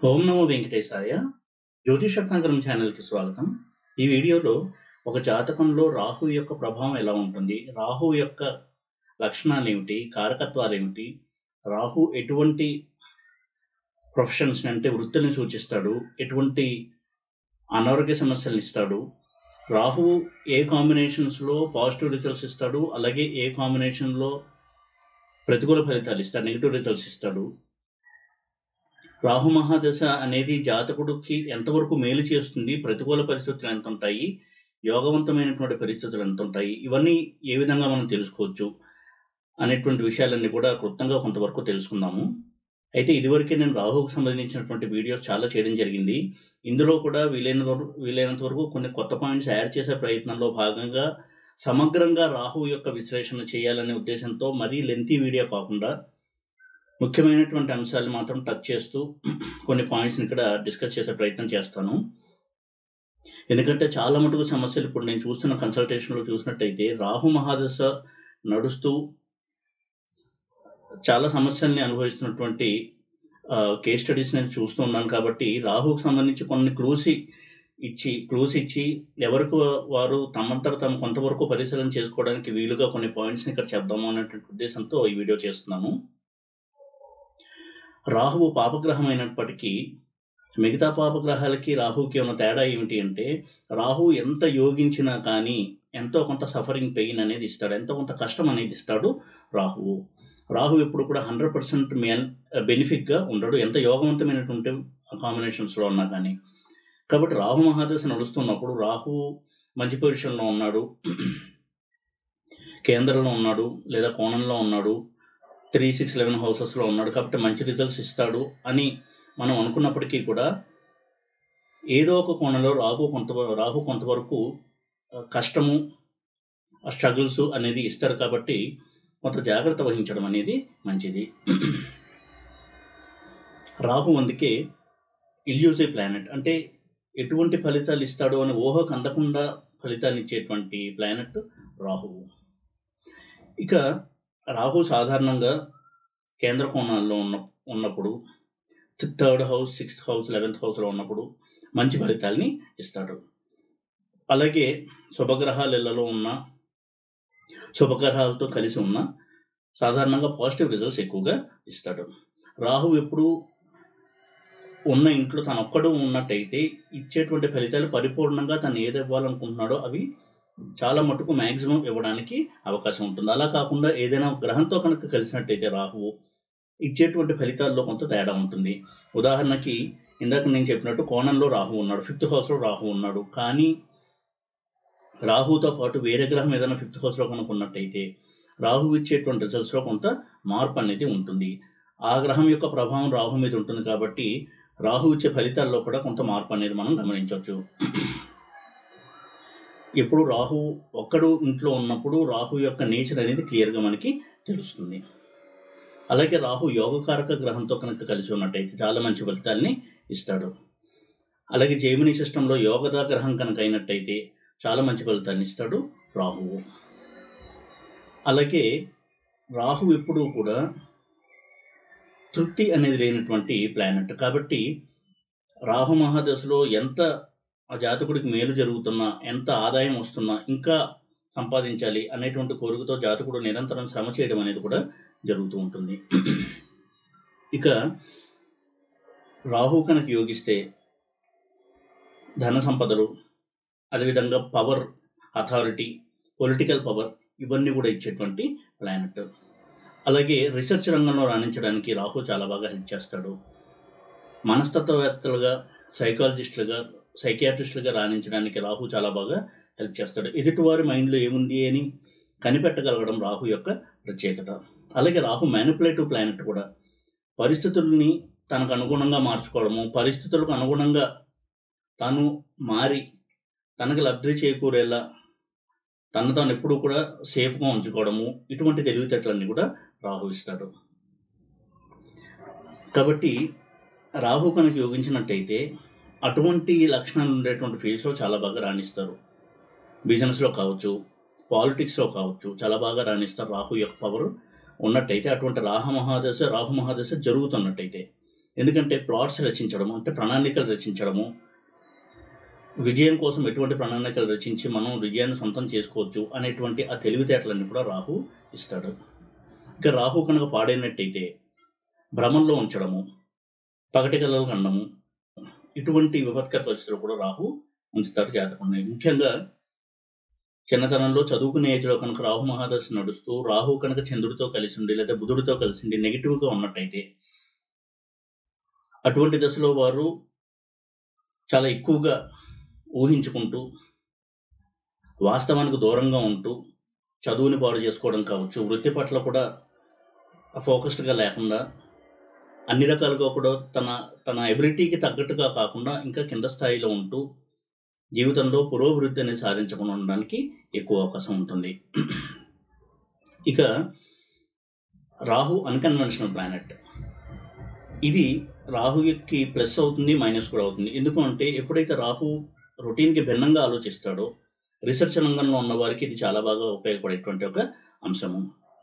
ఓం నమో వెంకటేశాయ జ్యోతిషరత్నాకరం ఛానల్కి స్వాగతం ఈ వీడియోలో ఒక జాతకంలో రాహు యొక్క ప్రభావం ఎలా ఉంటుంది రాహు యొక్క లక్షణాలు ఏమిటి కారకత్వాలు ఏమిటి రాహు ఎటువంటి ప్రొఫెషన్స్ అంటే వృత్తిని సూచిస్తాడు ఎటువంటి అనారోగ్య సమస్యలను ఇస్తాడు రాహువు ఏ కాంబినేషన్స్లో పాజిటివ్ రిజల్ట్స్ ఇస్తాడు అలాగే ఏ కాంబినేషన్లో ప్రతికూల ఫలితాలు ఇస్తాడు నెగిటివ్ రిజల్ట్స్ ఇస్తాడు రాహు మహాదశ అనేది జాతకుడికి ఎంతవరకు మేలు చేస్తుంది ప్రతికూల పరిస్థితులు ఎంత ఉంటాయి యోగవంతమైనటువంటి పరిస్థితులు ఎంత ఉంటాయి ఇవన్నీ ఏ విధంగా మనం తెలుసుకోవచ్చు అనేటువంటి విషయాలన్నీ కూడా క్లుప్తంగా కొంతవరకు తెలుసుకుందాము అయితే ఇదివరకే నేను రాహుకు సంబంధించినటువంటి వీడియోస్ చాలా చేయడం జరిగింది ఇందులో కూడా వీలైన వరకు వీలైనంత వరకు కొన్ని కొత్త పాయింట్స్ యాడ్ చేసే ప్రయత్నంలో భాగంగా సమగ్రంగా రాహు యొక్క విశ్లేషణ చేయాలనే ఉద్దేశంతో మరీ లెంతీ వీడియో కాకుండా ముఖ్యమైనటువంటి అంశాలు మాత్రం టచ్ చేస్తూ కొన్ని పాయింట్స్ని ఇక్కడ డిస్కస్ చేసే ప్రయత్నం చేస్తాను ఎందుకంటే చాలా మటుకు సమస్యలు ఇప్పుడు నేను చూస్తున్న కన్సల్టేషన్లో చూసినట్టయితే రాహు మహాదశ నడుస్తూ చాలా సమస్యల్ని అనుభవిస్తున్నటువంటి కేస్ స్టడీస్ నేను చూస్తూ ఉన్నాను కాబట్టి రాహుకు సంబంధించి కొన్ని క్లూసి ఇచ్చి క్లూస్ ఇచ్చి ఎవరికి వారు తమంతట తమ కొంతవరకు పరిశీలన చేసుకోవడానికి వీలుగా కొన్ని పాయింట్స్ని ఇక్కడ చెప్దాము అనేటువంటి ఉద్దేశంతో ఈ వీడియో చేస్తున్నాను రాహువు పాపగ్రహం అయినప్పటికీ మిగతా పాపగ్రహాలకి రాహుకి ఉన్న తేడా ఏమిటి అంటే రాహు ఎంత యోగించినా కానీ ఎంతో కొంత సఫరింగ్ పెయిన్ అనేది ఇస్తాడు ఎంతో కొంత కష్టం అనేది ఇస్తాడు రాహువు రాహు ఎప్పుడు కూడా హండ్రెడ్ పర్సెంట్ మెన్ బెనిఫిట్గా ఉండడు ఎంత యోగవంతమైనటువంటి కాంబినేషన్స్లో ఉన్నా కానీ కాబట్టి రాహు మహాదశ నడుస్తున్నప్పుడు రాహు మంచి పొజిషన్లో ఉన్నాడు కేంద్రంలో ఉన్నాడు లేదా కోణంలో ఉన్నాడు త్రీ సిక్స్ లెవెన్ హౌసెస్లో ఉన్నాడు కాబట్టి మంచి రిజల్ట్స్ ఇస్తాడు అని మనం అనుకున్నప్పటికీ కూడా ఏదో ఒక కోణంలో రాహు కొంత రాహు కొంతవరకు కష్టము స్ట్రగుల్స్ అనేది ఇస్తారు కాబట్టి కొంత జాగ్రత్త వహించడం అనేది మంచిది రాహు అందుకే ఇల్యూజివ్ ప్లానెట్ అంటే ఎటువంటి ఫలితాలు ఇస్తాడు అని ఊహకు అందకుండా ఫలితాలు ఇచ్చేటువంటి ప్లానెట్ రాహువు ఇక రాహు సాధారణంగా కేంద్ర కోణాల్లో ఉన్న ఉన్నప్పుడు third house sixth house eleventh హౌస్లో ఉన్నప్పుడు మంచి ఫలితాలని ఇస్తాడు అలాగే శుభగ్రహాలలో ఉన్న శుభగ్రహాలతో కలిసి ఉన్న సాధారణంగా పాజిటివ్ రిజల్ట్స్ ఎక్కువగా ఇస్తాడు రాహు ఎప్పుడు ఉన్న ఇంట్లో తను ఒక్కడు ఉన్నట్టయితే ఇచ్చేటువంటి ఫలితాలు పరిపూర్ణంగా తను ఏది ఇవ్వాలనుకుంటున్నాడో అవి చాలా మటుకు మ్యాక్సిమం ఇవ్వడానికి అవకాశం ఉంటుంది అలా కాకుండా ఏదైనా గ్రహంతో కనుక కలిసినట్టయితే రాహువు ఇచ్చేటువంటి ఫలితాల్లో కొంత తేడా ఉంటుంది ఉదాహరణకి ఇందాక నేను చెప్పినట్టు కోణంలో రాహు ఉన్నాడు ఫిఫ్త్ హౌస్లో రాహు ఉన్నాడు కానీ రాహుతో పాటు వేరే గ్రహం ఏదైనా ఫిఫ్త్ హౌస్లో కనుక ఉన్నట్టయితే రాహు ఇచ్చేటువంటి రిజల్ట్స్లో కొంత మార్పు అనేది ఉంటుంది ఆ గ్రహం యొక్క ప్రభావం రాహు మీద ఉంటుంది కాబట్టి రాహు ఇచ్చే ఫలితాల్లో కూడా కొంత మార్పు అనేది మనం గమనించవచ్చు ఎప్పుడు రాహు ఒక్కడు ఇంట్లో ఉన్నప్పుడు రాహు యొక్క నేచర్ అనేది క్లియర్గా మనకి తెలుస్తుంది అలాగే రాహు యోగకారక గ్రహంతో కనుక కలిసి ఉన్నట్టయితే చాలా మంచి ఫలితాలని ఇస్తాడు అలాగే జైమిని సిస్టంలో యోగదా గ్రహం కనుక అయినట్టయితే చాలా మంచి ఫలితాన్ని ఇస్తాడు రాహువు అలాగే రాహు ఎప్పుడూ కూడా తృప్తి అనేది లేనటువంటి ప్లానెట్ కాబట్టి రాహు మహాదశలో ఎంత ఆ జాతకుడికి మేలు జరుగుతున్నా ఎంత ఆదాయం వస్తున్నా ఇంకా సంపాదించాలి అనేటువంటి కోరికతో జాతకుడు నిరంతరం శ్రమ చేయడం అనేది కూడా జరుగుతూ ఉంటుంది ఇక రాహు కనుక యోగిస్తే ధన సంపదలు అదేవిధంగా పవర్ అథారిటీ పొలిటికల్ పవర్ ఇవన్నీ కూడా ఇచ్చేటువంటి ప్లానెట్ అలాగే రీసెర్చ్ రంగంలో రాణించడానికి రాహు చాలా బాగా హెల్ప్ చేస్తాడు మనస్తత్వవేత్తలుగా సైకాలజిస్టులుగా సైకియాట్రిస్టులుగా రాణించడానికి రాహు చాలా బాగా హెల్ప్ చేస్తాడు ఎదుటివారి మైండ్లో ఏముంది అని కనిపెట్టగలగడం రాహు యొక్క ప్రత్యేకత అలాగే రాహు మ్యానిపులేటివ్ ప్లానెట్ కూడా పరిస్థితుల్ని తనకు అనుగుణంగా మార్చుకోవడము పరిస్థితులకు అనుగుణంగా తాను మారి తనకు లబ్ధి చేకూరేలా తను తాను ఎప్పుడూ కూడా సేఫ్గా ఉంచుకోవడము ఇటువంటి తెలివితేటలన్నీ కూడా రాహు ఇస్తాడు కాబట్టి రాహు కనుక యోగించినట్టయితే అటువంటి లక్షణాలు ఉండేటువంటి ఫీల్డ్స్లో చాలా బాగా రాణిస్తారు బిజినెస్లో కావచ్చు పాలిటిక్స్లో కావచ్చు చాలా బాగా రాణిస్తారు రాహు యొక్క పవర్ ఉన్నట్టయితే అటువంటి రాహ మహాదశ రాహు మహాదశ జరుగుతున్నట్టయితే ఎందుకంటే ప్లాట్స్ రచించడం అంటే ప్రణాళికలు రచించడము విజయం కోసం ఎటువంటి ప్రణాళికలు రచించి మనం విజయాన్ని సొంతం చేసుకోవచ్చు అనేటువంటి ఆ తెలివితేటలన్నీ కూడా రాహు ఇస్తాడు ఇక రాహు కనుక పాడైనట్టయితే భ్రమంలో ఉంచడము పగటి కలలు కనడము ఇటువంటి విపత్కర పరిస్థితులు కూడా రాహు ఉంచుతాడు జాతకం ముఖ్యంగా చిన్నతనంలో చదువుకునే ఏజ్లో కనుక రాహు మహాదశ నడుస్తూ రాహు కనుక చంద్రుడితో కలిసి ఉండి లేదా బుధుడితో కలిసి ఉండి నెగిటివ్గా ఉన్నట్టయితే అటువంటి దశలో వారు చాలా ఎక్కువగా ఊహించుకుంటూ వాస్తవానికి దూరంగా ఉంటూ చదువుని పాడు చేసుకోవడం కావచ్చు వృత్తి పట్ల కూడా ఫోకస్డ్గా లేకుండా అన్ని రకాలుగా కూడా తన తన ఎబిలిటీకి తగ్గట్టుగా కాకుండా ఇంకా కింద స్థాయిలో ఉంటూ జీవితంలో పురోభివృద్ధి అనేది సాధించకుండా ఉండడానికి ఎక్కువ అవకాశం ఉంటుంది ఇక రాహు అన్కన్వెన్షనల్ ప్లానెట్ ఇది రాహుకి ప్లస్ అవుతుంది మైనస్ కూడా అవుతుంది ఎందుకు అంటే ఎప్పుడైతే రాహు రొటీన్కి భిన్నంగా ఆలోచిస్తాడో రీసెర్చ్ రంగంలో ఉన్న వారికి ఇది చాలా బాగా ఉపయోగపడేటువంటి ఒక అంశము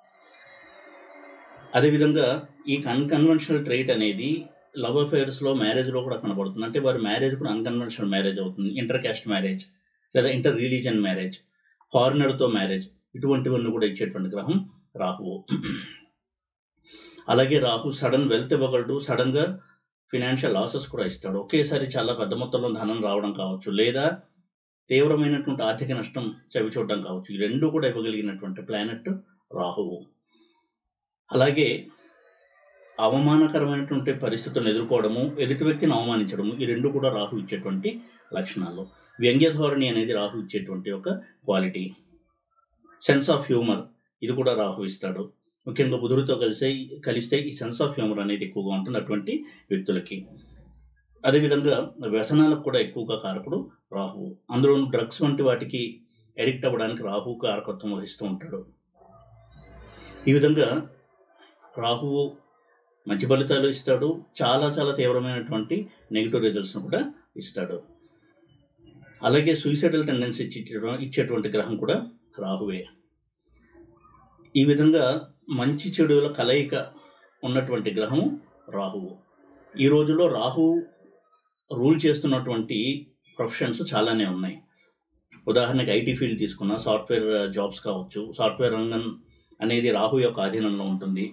అదేవిధంగా ఈ అన్కన్వెన్షనల్ ట్రైట్ అనేది లవ్ అఫేర్స్లో మ్యారేజ్లో కూడా కనబడుతుంది అంటే వారి మ్యారేజ్ కూడా అన్కన్వెన్షనల్ మ్యారేజ్ అవుతుంది ఇంటర్ క్యాస్ట్ మ్యారేజ్ లేదా ఇంటర్ రిలీజియన్ మ్యారేజ్ ఫారినర్తో మ్యారేజ్ ఇటువంటివన్నీ కూడా ఇచ్చేటువంటి గ్రహం రాహువు అలాగే రాహు సడన్ వెల్త్ ఇవ్వగలడు సడన్గా ఫినాన్షియల్ లాసెస్ కూడా ఇస్తాడు ఒకేసారి చాలా పెద్ద మొత్తంలో ధనం రావడం కావచ్చు లేదా తీవ్రమైనటువంటి ఆర్థిక నష్టం చవి చూడడం కావచ్చు ఈ రెండు కూడా ఇవ్వగలిగినటువంటి ప్లానెట్ రాహువు అలాగే అవమానకరమైనటువంటి పరిస్థితులను ఎదుర్కోవడము ఎదుటి వ్యక్తిని అవమానించడము ఈ రెండు కూడా రాహు ఇచ్చేటువంటి లక్షణాలు వ్యంగ్య ధోరణి అనేది రాహు ఇచ్చేటువంటి ఒక క్వాలిటీ సెన్స్ ఆఫ్ హ్యూమర్ ఇది కూడా రాహు ఇస్తాడు ముఖ్యంగా బుధుడితో కలిసే కలిస్తే ఈ సెన్స్ ఆఫ్ హ్యూమర్ అనేది ఎక్కువగా ఉంటుంది అటువంటి వ్యక్తులకి అదేవిధంగా వ్యసనాలకు కూడా ఎక్కువగా కారకుడు రాహువు అందులో డ్రగ్స్ వంటి వాటికి అడిక్ట్ అవ్వడానికి రాహు కారకత్వం వహిస్తూ ఉంటాడు ఈ విధంగా రాహువు మంచి ఫలితాలు ఇస్తాడు చాలా చాలా తీవ్రమైనటువంటి నెగిటివ్ రిజల్ట్స్ను కూడా ఇస్తాడు అలాగే సూసైడల్ టెండెన్సీ ఇచ్చే ఇచ్చేటువంటి గ్రహం కూడా రాహువే ఈ విధంగా మంచి చెడుల కలయిక ఉన్నటువంటి గ్రహము రాహువు ఈ రోజుల్లో రాహు రూల్ చేస్తున్నటువంటి ప్రొఫెషన్స్ చాలానే ఉన్నాయి ఉదాహరణకి ఐటీ ఫీల్డ్ తీసుకున్న సాఫ్ట్వేర్ జాబ్స్ కావచ్చు సాఫ్ట్వేర్ రంగం అనేది రాహు యొక్క ఆధీనంలో ఉంటుంది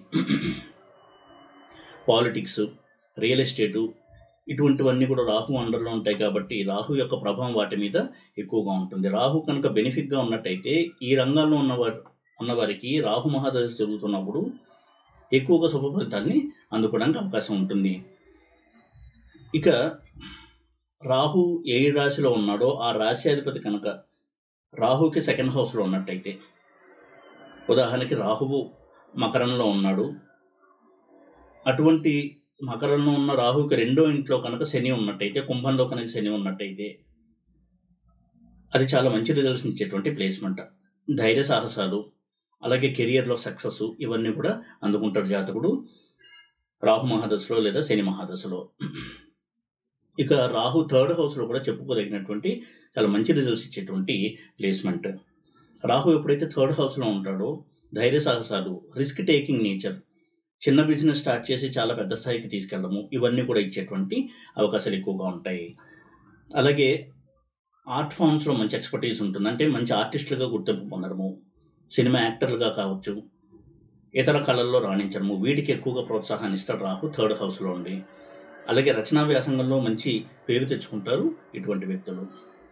పాలిటిక్స్ రియల్ ఎస్టేటు ఇటువంటివన్నీ కూడా రాహు అండర్లో ఉంటాయి కాబట్టి రాహు యొక్క ప్రభావం వాటి మీద ఎక్కువగా ఉంటుంది రాహు కనుక బెనిఫిట్గా ఉన్నట్టయితే ఈ రంగాల్లో ఉన్నవారు ఉన్నవారికి రాహు మహాదశ జరుగుతున్నప్పుడు ఎక్కువగా శుభ ఫలితాన్ని అందుకోవడానికి అవకాశం ఉంటుంది ఇక రాహు ఏ రాశిలో ఉన్నాడో ఆ రాశి అధిపతి కనుక రాహుకి సెకండ్ హౌస్లో ఉన్నట్టయితే ఉదాహరణకి రాహువు మకరంలో ఉన్నాడు అటువంటి మకరంలో ఉన్న రాహుకి రెండో ఇంట్లో కనుక శని ఉన్నట్టయితే కుంభంలో కనుక శని ఉన్నట్టయితే అది చాలా మంచి రిజల్ట్స్ ఇచ్చేటువంటి ప్లేస్మెంట్ ధైర్య సాహసాలు అలాగే కెరియర్లో సక్సెస్ ఇవన్నీ కూడా అందుకుంటాడు జాతకుడు రాహు మహాదశలో లేదా శని మహాదశలో ఇక రాహు థర్డ్ హౌస్లో కూడా చెప్పుకోదగినటువంటి చాలా మంచి రిజల్ట్స్ ఇచ్చేటువంటి ప్లేస్మెంట్ రాహు ఎప్పుడైతే థర్డ్ హౌస్లో ఉంటాడో ధైర్య సాహసాలు రిస్క్ టేకింగ్ నేచర్ చిన్న బిజినెస్ స్టార్ట్ చేసి చాలా పెద్ద స్థాయికి తీసుకెళ్ళడము ఇవన్నీ కూడా ఇచ్చేటువంటి అవకాశాలు ఎక్కువగా ఉంటాయి అలాగే ఆర్ట్ ఫామ్స్లో మంచి ఎక్స్పర్టీస్ ఉంటుంది అంటే మంచి ఆర్టిస్టులుగా గుర్తింపు పొందడము సినిమా యాక్టర్లుగా కావచ్చు ఇతర కళల్లో రాణించడము వీటికి ఎక్కువగా ప్రోత్సాహాన్ని ఇస్తాడు రాహు థర్డ్ హౌస్లో ఉండి అలాగే రచనా వ్యాసంగంలో మంచి పేరు తెచ్చుకుంటారు ఇటువంటి వ్యక్తులు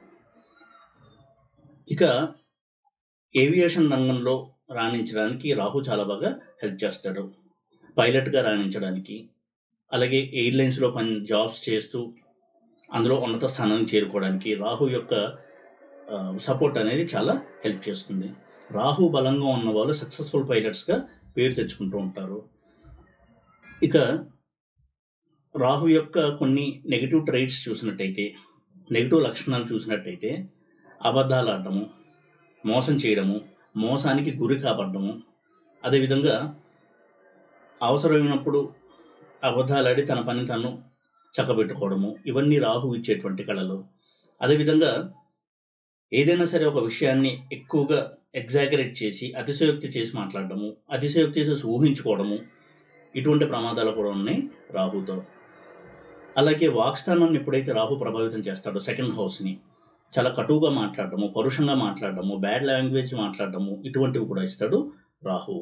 ఇక ఏవియేషన్ రంగంలో రాణించడానికి రాహు చాలా బాగా హెల్ప్ చేస్తాడు పైలట్గా రాణించడానికి అలాగే ఎయిర్లైన్స్లో పని జాబ్స్ చేస్తూ అందులో ఉన్నత స్థానానికి చేరుకోవడానికి రాహు యొక్క సపోర్ట్ అనేది చాలా హెల్ప్ చేస్తుంది రాహు బలంగా ఉన్న వాళ్ళు సక్సెస్ఫుల్ పైలట్స్గా పేరు తెచ్చుకుంటూ ఉంటారు ఇక రాహు యొక్క కొన్ని నెగిటివ్ ట్రైట్స్ చూసినట్టయితే నెగిటివ్ లక్షణాలు చూసినట్టయితే అబద్ధాలు ఆడటము మోసం చేయడము మోసానికి గురి కాపడము అదేవిధంగా అవసరమైనప్పుడు అబద్ధాలాడి తన పని తను చక్కబెట్టుకోవడము ఇవన్నీ రాహు ఇచ్చేటువంటి కళలు అదేవిధంగా ఏదైనా సరే ఒక విషయాన్ని ఎక్కువగా ఎగ్జాగరేట్ చేసి అతిశయోక్తి చేసి మాట్లాడడము అతిశయోక్తి చేసి ఊహించుకోవడము ఇటువంటి ప్రమాదాలు కూడా ఉన్నాయి రాహుతో అలాగే వాక్స్థానాన్ని ఎప్పుడైతే రాహు ప్రభావితం చేస్తాడో సెకండ్ హౌస్ని చాలా కటువుగా మాట్లాడటము పరుషంగా మాట్లాడటము బ్యాడ్ లాంగ్వేజ్ మాట్లాడటము ఇటువంటివి కూడా ఇస్తాడు రాహు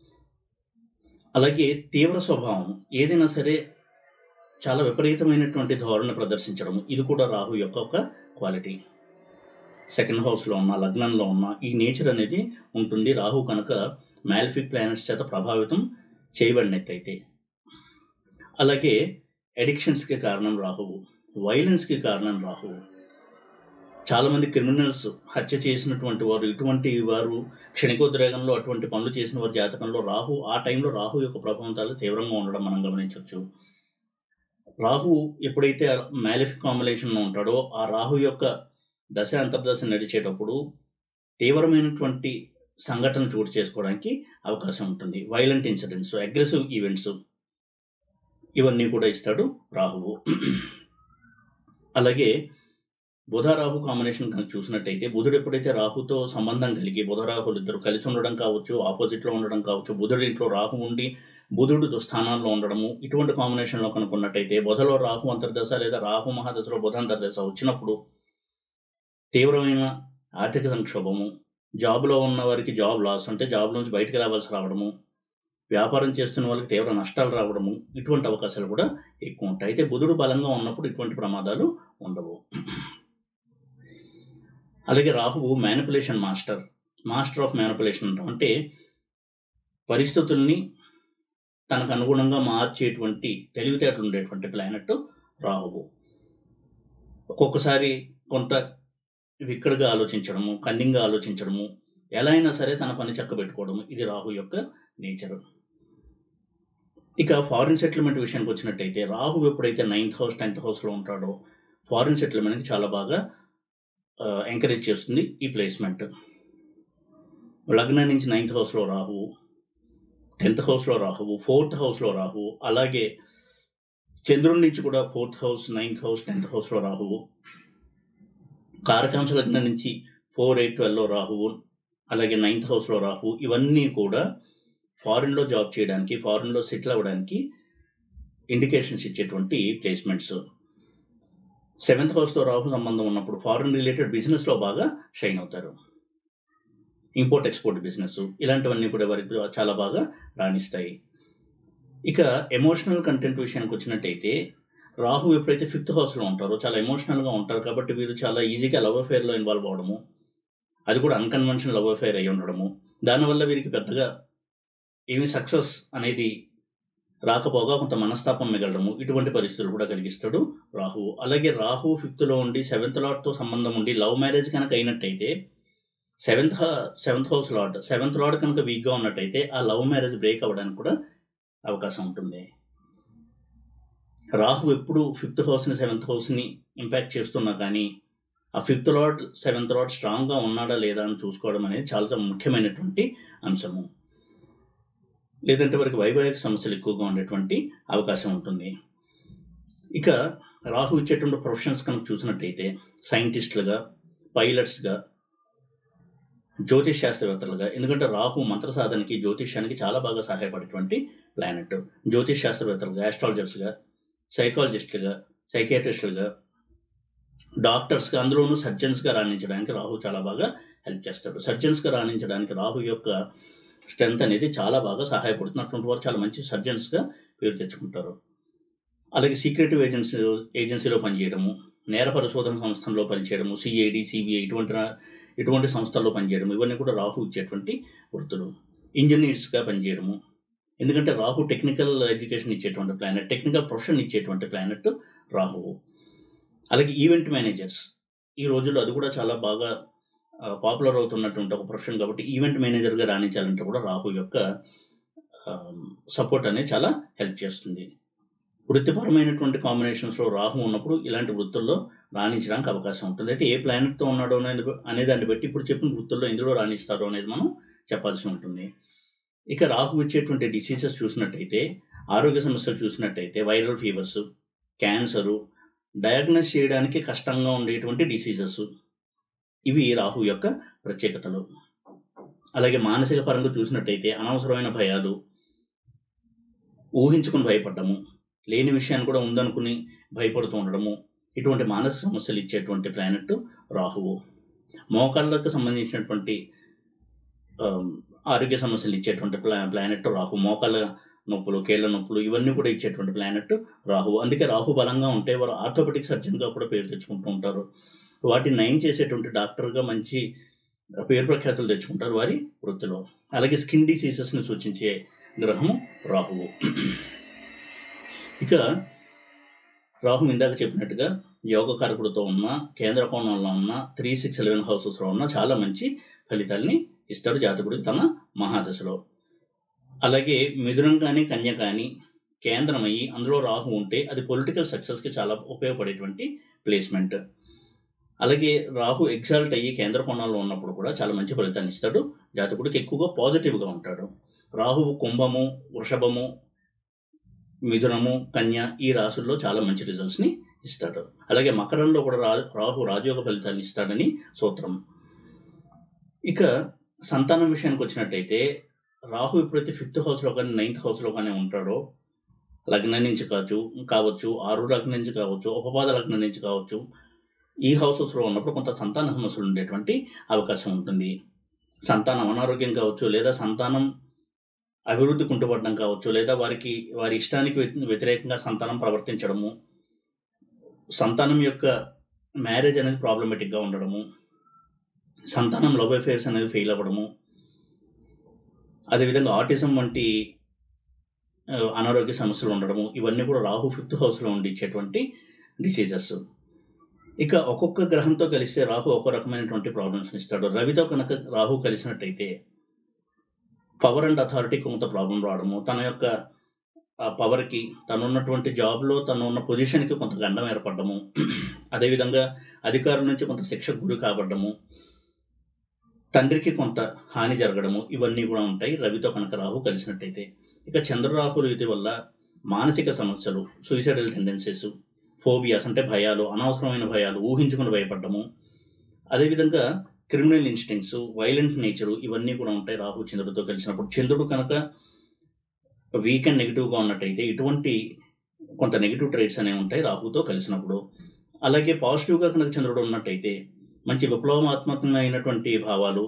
అలాగే తీవ్ర స్వభావం ఏదైనా సరే చాలా విపరీతమైనటువంటి ధోరణి ప్రదర్శించడం ఇది కూడా రాహు యొక్క ఒక క్వాలిటీ సెకండ్ హౌస్లో ఉన్న లగ్నంలో ఉన్న ఈ నేచర్ అనేది ఉంటుంది రాహు కనుక మ్యాలిఫిక్ ప్లానెట్స్ చేత ప్రభావితం చేయబడినట్టయితే అలాగే అడిక్షన్స్కి కారణం రాహువు వైలెన్స్కి కారణం రాహువు చాలామంది క్రిమినల్స్ హత్య చేసినటువంటి వారు ఇటువంటి వారు క్షణికోద్రేగంలో అటువంటి పనులు చేసిన వారి జాతకంలో రాహు ఆ టైంలో రాహు యొక్క ప్రభావం చాలా తీవ్రంగా ఉండడం మనం గమనించవచ్చు రాహు ఎప్పుడైతే మ్యాలిఫిక్ కాంబినేషన్లో ఉంటాడో ఆ రాహు యొక్క దశ అంతర్దశ నడిచేటప్పుడు తీవ్రమైనటువంటి సంఘటన చోటు చేసుకోవడానికి అవకాశం ఉంటుంది వైలెంట్ ఇన్సిడెంట్స్ అగ్రెసివ్ ఈవెంట్స్ ఇవన్నీ కూడా ఇస్తాడు రాహువు అలాగే బుధ రాహు కాంబినేషన్ కనుక చూసినట్టయితే బుధుడు ఎప్పుడైతే రాహుతో సంబంధం కలిగి బుధ రాహులు ఇద్దరు కలిసి ఉండడం కావచ్చు ఆపోజిట్లో ఉండడం కావచ్చు బుధుడి ఇంట్లో రాహు ఉండి బుధుడు దుస్థానాల్లో ఉండడము ఇటువంటి కాంబినేషన్లో కనుక్కున్నట్టయితే బుధలో రాహు అంతర్దశ లేదా రాహు మహాదశలో బుధ అంతర్దశ వచ్చినప్పుడు తీవ్రమైన ఆర్థిక సంక్షోభము జాబ్లో ఉన్న వారికి జాబ్ లాస్ అంటే జాబ్ నుంచి బయటికి రావాల్సి రావడము వ్యాపారం చేస్తున్న వాళ్ళకి తీవ్ర నష్టాలు రావడము ఇటువంటి అవకాశాలు కూడా ఎక్కువ ఉంటాయి అయితే బుధుడు బలంగా ఉన్నప్పుడు ఇటువంటి ప్రమాదాలు ఉండవు అలాగే రాహువు manipulation master master of manipulation అంటాం అంటే పరిస్థితుల్ని తనకు అనుగుణంగా మార్చేటువంటి తెలివితేటలు ఉండేటువంటి ప్లానెట్ రాహువు ఒక్కొక్కసారి కొంత విక్కడుగా ఆలోచించడము కన్నింగ్గా ఆలోచించడము ఎలా అయినా సరే తన పని చక్కబెట్టుకోవడము ఇది రాహు యొక్క నేచర్ ఇక ఫారిన్ సెటిల్మెంట్ విషయానికి వచ్చినట్టయితే రాహు ఎప్పుడైతే నైన్త్ హౌస్ టెన్త్ హౌస్లో ఉంటాడో ఫారిన్ సెటిల్మెంట్కి చాలా బాగా ఎంకరేజ్ చేస్తుంది ఈ ప్లేస్మెంట్ లగ్నం నుంచి నైన్త్ హౌస్లో రాహువు టెన్త్ హౌస్లో రాహువు ఫోర్త్ హౌస్లో రాహువు అలాగే చంద్రుడి నుంచి కూడా fourth house ninth house tenth హౌస్లో రాహువు కారకాంశ లగ్నం నుంచి ఫోర్ ఎయిట్ ట్వెల్వ్లో రాహువు అలాగే నైన్త్ హౌస్లో రాహు ఇవన్నీ కూడా ఫారిన్లో జాబ్ చేయడానికి ఫారిన్లో సెటిల్ అవ్వడానికి ఇండికేషన్స్ ఇచ్చేటువంటి ప్లేస్మెంట్స్ సెవెంత్ హౌస్తో రాహు సంబంధం ఉన్నప్పుడు ఫారిన్ రిలేటెడ్ బిజినెస్లో బాగా షైన్ అవుతారు ఇంపోర్ట్ ఎక్స్పోర్ట్ బిజినెస్ ఇలాంటివన్నీ కూడా వారికి చాలా బాగా రాణిస్తాయి ఇక ఎమోషనల్ కంటెంట్ విషయానికి వచ్చినట్టయితే రాహు ఎప్పుడైతే ఫిఫ్త్ హౌస్లో ఉంటారో చాలా ఎమోషనల్గా ఉంటారు కాబట్టి వీరు చాలా ఈజీగా లవ్ అఫేర్లో ఇన్వాల్వ్ అవ్వడము అది కూడా అన్కన్వెన్షనల్ లవ్ అఫేర్ అయి ఉండడము దానివల్ల వీరికి పెద్దగా ఏమి సక్సెస్ అనేది రాకపోగా కొంత మనస్తాపం మిగలడము ఇటువంటి పరిస్థితులు కూడా కలిగిస్తాడు రాహు అలాగే రాహు ఫిఫ్త్లో ఉండి సెవెంత్ లాట్తో సంబంధం ఉండి లవ్ మ్యారేజ్ కనుక అయినట్టయితే seventh seventh house lord seventh lord కనుక వీక్గా ఉన్నట్టయితే ఆ లవ్ మ్యారేజ్ బ్రేక్ అవ్వడానికి కూడా అవకాశం ఉంటుంది రాహు ఎప్పుడు ఫిఫ్త్ హౌస్ని సెవెంత్ హౌస్ని ఇంపాక్ట్ చేస్తున్నా కానీ ఆ ఫిఫ్త్ లాడ్ సెవెంత్ లాడ్ స్ట్రాంగ్గా ఉన్నాడా లేదా అని చూసుకోవడం అనేది చాలా ముఖ్యమైనటువంటి అంశము లేదంటే వారికి వైవాహిక సమస్యలు ఎక్కువగా ఉండేటువంటి అవకాశం ఉంటుంది ఇక రాహు ఇచ్చేటువంటి ప్రొఫెషన్స్ కనుక చూసినట్టయితే సైంటిస్టులుగా పైలట్స్గా జ్యోతిష్ శాస్త్రవేత్తలుగా ఎందుకంటే రాహు మంత్ర సాధనకి జ్యోతిష్యానికి చాలా బాగా సహాయపడేటువంటి ప్లానెట్ జ్యోతిష్ శాస్త్రవేత్తలుగా ఆస్ట్రాలజర్స్గా సైకాలజిస్టులుగా సైకియాట్రిస్టులుగా డాక్టర్స్గా అందులోనూ సర్జన్స్గా రాణించడానికి రాహు చాలా బాగా హెల్ప్ చేస్తాడు సర్జన్స్గా రాణించడానికి రాహు యొక్క స్ట్రెంత్ అనేది చాలా బాగా సహాయపడుతుంది అటువంటి వారు చాలా మంచి సర్జన్స్గా పేరు తెచ్చుకుంటారు అలాగే సీక్రెటివ్ ఏజెన్సీ ఏజెన్సీలో పనిచేయడము నేర పరిశోధన సంస్థల్లో పనిచేయడము సిఐడి సిబిఐ ఇటువంటి ఇటువంటి సంస్థల్లో పనిచేయడం ఇవన్నీ కూడా రాహు ఇచ్చేటువంటి వృత్తులు ఇంజనీర్స్గా పనిచేయడము ఎందుకంటే రాహు టెక్నికల్ ఎడ్యుకేషన్ ఇచ్చేటువంటి ప్లానెట్ టెక్నికల్ ప్రొఫెషన్ ఇచ్చేటువంటి ప్లానెట్ రాహువు అలాగే ఈవెంట్ మేనేజర్స్ ఈ రోజుల్లో అది కూడా చాలా బాగా పాపులర్ అవుతున్నటువంటి ఒక ప్రొఫెషన్ కాబట్టి ఈవెంట్ మేనేజర్గా రాణించాలంటే కూడా రాహు యొక్క సపోర్ట్ అనేది చాలా హెల్ప్ చేస్తుంది వృత్తిపరమైనటువంటి కాంబినేషన్స్లో రాహు ఉన్నప్పుడు ఇలాంటి వృత్తుల్లో రాణించడానికి అవకాశం ఉంటుంది అయితే ఏ ప్లానెట్తో ఉన్నాడో అనేది అనే దాన్ని బట్టి ఇప్పుడు చెప్పిన వృత్తుల్లో ఎందులో రాణిస్తారో అనేది మనం చెప్పాల్సి ఉంటుంది ఇక రాహు ఇచ్చేటువంటి డిసీజెస్ చూసినట్టయితే ఆరోగ్య సమస్యలు చూసినట్టయితే వైరల్ ఫీవర్స్ క్యాన్సరు డయాగ్నోస్ చేయడానికి కష్టంగా ఉండేటువంటి డిసీజెస్ ఇవి రాహు యొక్క ప్రత్యేకతలు అలాగే మానసిక పరంగా చూసినట్టయితే అనవసరమైన భయాలు ఊహించుకుని భయపడ్డము లేని విషయాన్ని కూడా ఉందనుకుని భయపడుతూ ఉండడము ఇటువంటి మానసిక సమస్యలు ఇచ్చేటువంటి ప్లానెట్ రాహువు మోకాళ్ళకు సంబంధించినటువంటి ఆమ్, ఆరోగ్య సమస్యలు ఇచ్చేటువంటి ప్లా ప్లానెట్ రాహు మోకాళ్ళ నొప్పులు కీళ్ళ నొప్పులు ఇవన్నీ కూడా ఇచ్చేటువంటి ప్లానెట్ రాహు అందుకే రాహు బలంగా ఉంటే వారు ఆర్థోపెటిక్ సర్జన్గా కూడా పేరు తెచ్చుకుంటూ ఉంటారు వాటిని నయం చేసేటువంటి డాక్టర్గా మంచి పేరు ప్రఖ్యాతులు తెచ్చుకుంటారు వారి వృత్తిలో అలాగే స్కిన్ డిసీజెస్ని సూచించే గ్రహము రాహువు ఇక రాహు ఇందాక చెప్పినట్టుగా యోగ కారకుడితో ఉన్న కేంద్ర కోణంలో ఉన్న త్రీ సిక్స్ ఎలెవెన్ హౌసెస్లో ఉన్న చాలా మంచి ఫలితాల్ని ఇస్తాడు జాతకుడికి తన మహాదశలో అలాగే మిథునం కానీ కన్య కానీ కేంద్రం అయ్యి అందులో రాహు ఉంటే అది పొలిటికల్ సక్సెస్కి చాలా ఉపయోగపడేటువంటి ప్లేస్మెంట్ అలాగే రాహు ఎగ్జాల్ట్ అయ్యి కేంద్ర కోణాల్లో ఉన్నప్పుడు కూడా చాలా మంచి ఫలితాన్ని ఇస్తాడు జాతకుడికి ఎక్కువగా పాజిటివ్గా ఉంటాడు రాహువు కుంభము వృషభము మిథునము కన్య ఈ రాసుల్లో చాలా మంచి రిజల్ట్స్ని ఇస్తాడు అలాగే మకరంలో కూడా రా రాహు రాజయోగ ఫలితాన్ని ఇస్తాడని సూత్రం ఇక సంతానం విషయానికి వచ్చినట్టయితే రాహు ఎప్పుడైతే ఫిఫ్త్ హౌస్లో కానీ నైన్త్ హౌస్లో కానీ ఉంటాడో లగ్నం నుంచి కావచ్చు కావచ్చు ఆరు లగ్నం నుంచి కావచ్చు ఉపపాద లగ్నం నుంచి కావచ్చు ఈ హౌసెస్లో ఉన్నప్పుడు కొంత సంతాన సమస్యలు ఉండేటువంటి అవకాశం ఉంటుంది సంతానం అనారోగ్యం కావచ్చు లేదా సంతానం అభివృద్ధి కుంటుపడడం కావచ్చు లేదా వారికి వారి ఇష్టానికి వ్య- వ్యతిరేకంగా సంతానం ప్రవర్తించడము సంతానం యొక్క మ్యారేజ్ అనేది ప్రాబ్లమేటిక్గా ఉండడము సంతానం లవ్ అఫేర్స్ అనేది ఫెయిల్ అవ్వడము అదేవిధంగా ఆటిజం వంటి ఆ, అనారోగ్య సమస్యలు ఉండడము ఇవన్నీ కూడా రాహు ఫిఫ్త్ హౌస్లో ఉండి ఇచ్చేటువంటి డిసీజెస్ ఇక ఒక్కొక్క గ్రహంతో కలిస్తే రాహు ఒక్కో రకమైనటువంటి ప్రాబ్లమ్స్ ఇస్తాడు రవితో కనుక రాహు కలిసినట్టయితే పవర్ అండ్ అథారిటీ కొంత ప్రాబ్లం రావడము తన యొక్క ఆ పవర్కి తను ఉన్నటువంటి జాబ్లో తను ఉన్న పొజిషన్కి కొంత గండం ఏర్పడము అదేవిధంగా అధికారుల నుంచి కొంత శిక్షకు గురి కాబడము తండ్రికి కొంత హాని జరగడము ఇవన్నీ కూడా ఉంటాయి రవితో కనుక రాహు కలిసినట్టయితే ఇక చంద్రరాహులు ఇది వల్ల మానసిక సమస్యలు సూసైడల్ టెండెన్సీస్ ఫోబియాస్ అంటే భయాలు అనవసరమైన భయాలు ఊహించుకుని భయపడము అదేవిధంగా క్రిమినల్ ఇన్స్టింగ్స్ వైలెంట్ నేచరు ఇవన్నీ కూడా ఉంటాయి రాహు చంద్రుడితో కలిసినప్పుడు చంద్రుడు కనుక వీక్ అండ్ నెగిటివ్గా ఉన్నట్టయితే ఇటువంటి కొంత నెగిటివ్ ట్రేట్స్ అనేవి ఉంటాయి రాహుతో కలిసినప్పుడు అలాగే పాజిటివ్గా కనుక చంద్రుడు ఉన్నట్టయితే మంచి విప్లవాత్మకమైనటువంటి భావాలు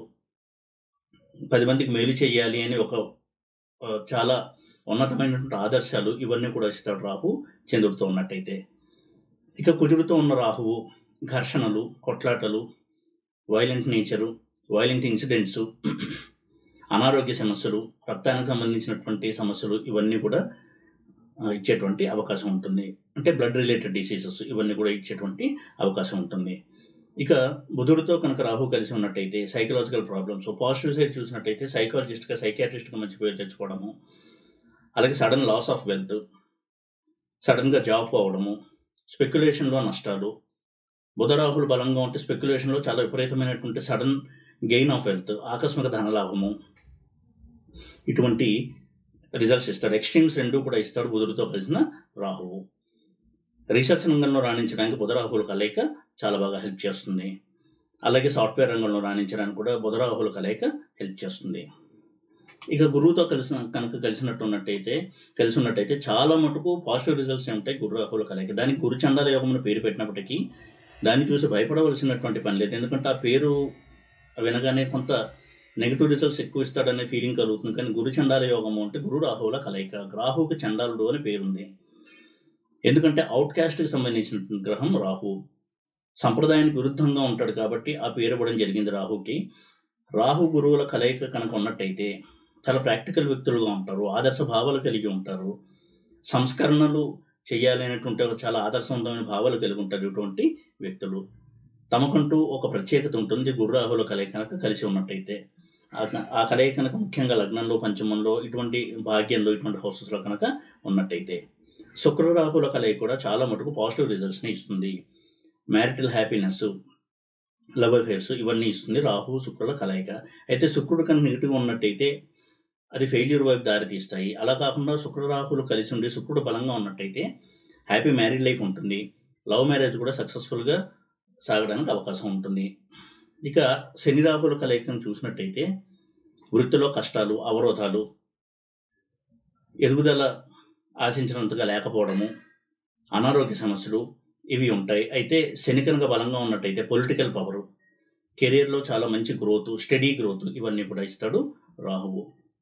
పది మందికి మేలు చేయాలి అని ఒక ఆ, చాలా ఉన్నతమైనటువంటి ఆదర్శాలు ఇవన్నీ కూడా ఇస్తాడు రాహు చంద్రుడితో ఉన్నట్టయితే ఇక కుజుడితో ఉన్న రాహువు ఘర్షణలు కొట్లాటలు వైలెంట్ నేచరు వైలెంట్ ఇన్సిడెంట్స్ అనారోగ్య సమస్యలు రక్తానికి సంబంధించినటువంటి సమస్యలు ఇవన్నీ కూడా ఆ, ఇచ్చేటువంటి అవకాశం ఉంటుంది అంటే బ్లడ్ రిలేటెడ్ డిసీజెస్ ఇవన్నీ కూడా ఇచ్చేటువంటి అవకాశం ఉంటుంది ఇక బుధుడితో కనుక రాహు కలిసి ఉన్నట్టయితే సైకలాజికల్ ప్రాబ్లమ్స్ పాజిటివ్ సైడ్ చూసినట్టయితే సైకాలజిస్ట్గా సైకియాట్రిస్ట్గా మంచి పేరు తెచ్చుకోవడము అలాగే సడన్ లాస్ ఆఫ్ వెల్త్ సడన్గా జాబ్ పోవడము స్పెక్యులేషన్లో నష్టాలు బుధరాహులు బలంగా ఉంటే స్పెక్యులేషన్లో చాలా విపరీతమైనటువంటి సడన్ గెయిన్ ఆఫ్ వెల్త్ ఆకస్మిక ధనలాభము ఇటువంటి రిజల్ట్స్ ఇస్తాడు ఎక్స్ట్రీమ్స్ రెండు కూడా ఇస్తాడు బుధుడితో కలిసిన రాహువు రీసెర్చ్ రంగంలో రాణించడానికి బుధరాహుల కలయిక చాలా బాగా హెల్ప్ చేస్తుంది అలాగే సాఫ్ట్వేర్ రంగంలో రాణించడానికి కూడా బుధరాహుల కలయిక హెల్ప్ చేస్తుంది ఇక గురువుతో కలిసిన కనుక కలిసినట్టు ఉన్నట్టయితే కలిసి ఉన్నట్టయితే చాలా మటుకు పాజిటివ్ రిజల్ట్స్ ఉంటాయి గురు రాహుల కలయిక దానికి గురు చండాల యోగం అని పేరు పెట్టినప్పటికీ దాన్ని చూసి భయపడవలసినటువంటి పని లేదు ఎందుకంటే ఆ పేరు వినగానే కొంత నెగిటివ్ రిజల్ట్స్ ఎక్కువ ఇస్తాడనే ఫీలింగ్ కలుగుతుంది కానీ గురు చండాల యోగము అంటే గురు రాహువుల కలయిక రాహువుకి చండాలుడు అని పేరుంది ఎందుకంటే అవుట్ క్యాస్ట్కి సంబంధించిన గ్రహం రాహు సంప్రదాయానికి విరుద్ధంగా ఉంటాడు కాబట్టి ఆ పేరు ఇవ్వడం జరిగింది రాహుకి రాహు గురువుల కలయిక కనుక ఉన్నట్టయితే చాలా ప్రాక్టికల్ వ్యక్తులుగా ఉంటారు ఆదర్శ భావాలు కలిగి ఉంటారు సంస్కరణలు చేయాలి అనేటువంటి ఒక చాలా ఆదర్శవంతమైన భావాలు కలిగి ఉంటారు ఇటువంటి వ్యక్తులు తమకంటూ ఒక ప్రత్యేకత ఉంటుంది గురు రాహుల కలయిక కనుక కలిసి ఉన్నట్టయితే ఆ- ఆ కలయిక కనుక ముఖ్యంగా లగ్నంలో పంచమంలో ఇటువంటి భాగ్యంలో ఇటువంటి హౌసెస్లో కనుక ఉన్నట్టయితే శుక్ర రాహుల కలయిక కూడా చాలా మటుకు పాజిటివ్ రిజల్ట్స్ని ఇస్తుంది మ్యారిటల్ హ్యాపీనెస్ లవ్ అఫేర్స్ ఇవన్నీ ఇస్తుంది రాహు శుక్రుల కలయిక అయితే శుక్రుడు కనుక నెగిటివ్గా ఉన్నట్టయితే అది ఫెయిల్యూర్ వైపు దారి తీస్తాయి అలా కాకుండా శుక్ర రాహులు కలిసి ఉండి శుక్రుడు బలంగా ఉన్నట్టయితే హ్యాపీ మ్యారీడ్ లైఫ్ ఉంటుంది లవ్ మ్యారేజ్ కూడా సక్సెస్ఫుల్గా సాగడానికి అవకాశం ఉంటుంది ఇక శని రాహుల కలయికను చూసినట్టయితే వృత్తిలో కష్టాలు అవరోధాలు ఎదుగుదల ఆశించినంతగా లేకపోవడము అనారోగ్య సమస్యలు ఇవి ఉంటాయి అయితే శని కనుక బలంగా ఉన్నట్టయితే పొలిటికల్ పవరు కెరీర్లో చాలా మంచి గ్రోత్ స్టడీ గ్రోత్ ఇవన్నీ కూడా ఇస్తాడు రాహువు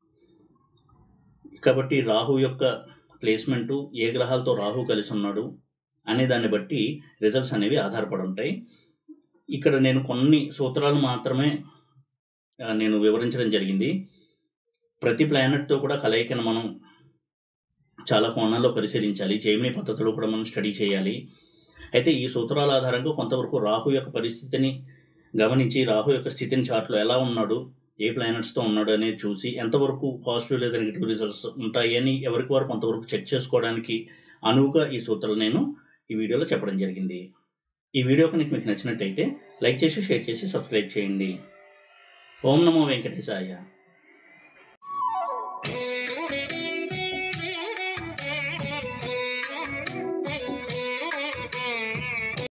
కాబట్టి రాహు యొక్క ప్లేస్మెంటు ఏ గ్రహాలతో రాహు కలిసి ఉన్నాడు అనే దాన్ని బట్టి రిజల్ట్స్ అనేవి ఆధారపడి ఉంటాయి ఇక్కడ నేను కొన్ని సూత్రాలు మాత్రమే ఆ, నేను వివరించడం జరిగింది ప్రతి ప్లానెట్తో కూడా కలయికను మనం చాలా కోణాల్లో పరిశీలించాలి జైమిని పద్ధతిలో కూడా మనం స్టడీ చేయాలి అయితే ఈ సూత్రాల ఆధారంగా కొంతవరకు రాహు యొక్క పరిస్థితిని గమనించి రాహు యొక్క స్థితిని చార్ట్లో ఎలా ఉన్నాడు ఏ ప్లానెట్స్తో ఉన్నాడు అనేది చూసి ఎంతవరకు పాజిటివ్ లేదా నెగిటివ్ రిజల్ట్స్ ఉంటాయి అని ఎవరికి వారు కొంతవరకు చెక్ చేసుకోవడానికి అనువుగా ఈ సూత్రాలు నేను ఈ వీడియోలో చెప్పడం జరిగింది ఈ వీడియో కనుక మీకు నచ్చినట్టయితే లైక్ చేసి షేర్ చేసి సబ్స్క్రైబ్ చేయండి ఓం నమో వెంకటేశాయ